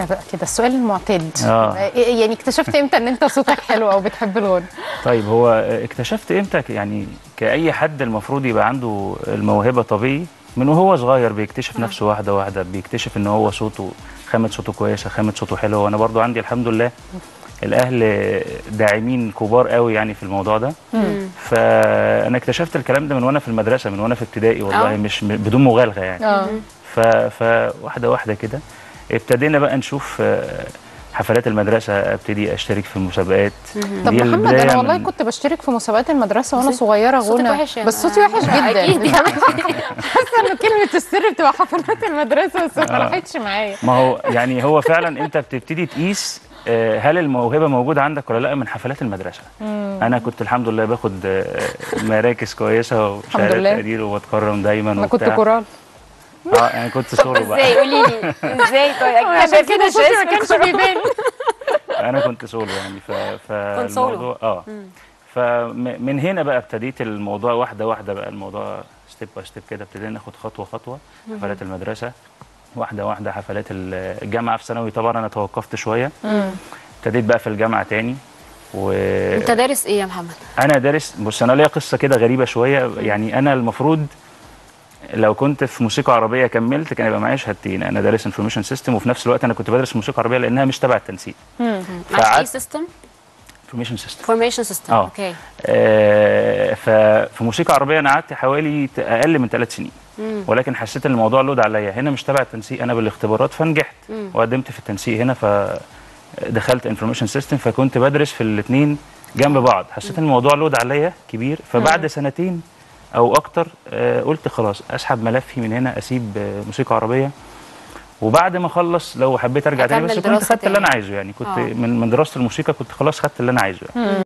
لنا بقى كده السؤال المعتاد آه. يعني اكتشفت امتى ان انت صوتك حلو او بتحب الغنى طيب هو اكتشفت امتى يعني كأي حد المفروض يبقى عنده الموهبة طبيعي من وهو صغير بيكتشف نفسه واحدة واحدة بيكتشف ان هو صوته خامة صوته كويسة خامة صوته حلوة وانا برضو عندي الحمد لله الاهل داعمين كبار قوي يعني في الموضوع ده فانا اكتشفت الكلام ده من وانا في المدرسة من وانا في ابتدائي والله آه. مش م- بدون مغالغة يعني اه ف... فواحده واحده كده ابتدينا بقى نشوف آه، حفلات المدرسه ابتدي اشترك في المسابقات طب دي محمد البداية انا والله من- كنت بشترك في مسابقات المدرسه وانا صوتك- صغيره صوتك غنى وحش يعني. بس صوتي وحش جدا أكيد. حاسه ان كلمه السر بتبقى حفلات المدرسه بس ما راحتش معايا ما هو يعني هو فعلا انت بتبتدي تقيس آه، هل الموهبه موجوده عندك ولا لا من حفلات المدرسه انا كنت الحمد لله باخد آه، مراكز كويسه وشهادات لله. تقدير وبتكرم دايما انا كنت وبتاع. كورال اه انا كنت سولو ازاي بقى قولي لي ازاي طيب احنا عشان شايفين كده صوتي ما الجسم كانش بيبان انا كنت سولو يعني ف كنت سولو. فالموضوع اه فمن هنا بقى ابتديت الموضوع واحده واحده بقى الموضوع ستيب باي ستيب كده ابتدينا ناخد خطوه خطوه حفلات المدرسه واحده واحده حفلات الجامعه في ثانوي طبعا انا توقفت شويه ابتديت بقى في الجامعه تاني وانا انت دارس ايه يا محمد؟ دارس بص انا ليا قصه كده غريبه شويه يعني انا المفروض لو كنت في موسيقى عربيه كملت كان يبقى معايا شهادتين انا دارس انفورميشن سيستم وفي نفس الوقت انا كنت بدرس موسيقى عربيه لانها مش تبع التنسيق معاك ايه فقعدت- سيستم؟ انفورميشن سيستم فورميشن سيستم آه. اوكي آه، ففي موسيقى عربيه انا قعدت حوالي ت- اقل من ثلاث سنين ولكن حسيت ان الموضوع لود عليا هنا مش تبع التنسيق انا بالاختبارات فنجحت وقدمت في التنسيق هنا فدخلت انفورميشن سيستم فكنت بدرس في الاثنين جنب بعض حسيت ان الموضوع لود عليا كبير فبعد سنتين او اكتر آه، قلت خلاص اسحب ملفي من هنا اسيب آه، موسيقى عربيه وبعد ما اخلص لو حبيت ارجع تاني هكمل بس كنت دراسة خدت اللي انا تاني. عايزه يعني كنت آه. من من دراسه الموسيقى كنت خلاص خدت اللي انا عايزه يعني.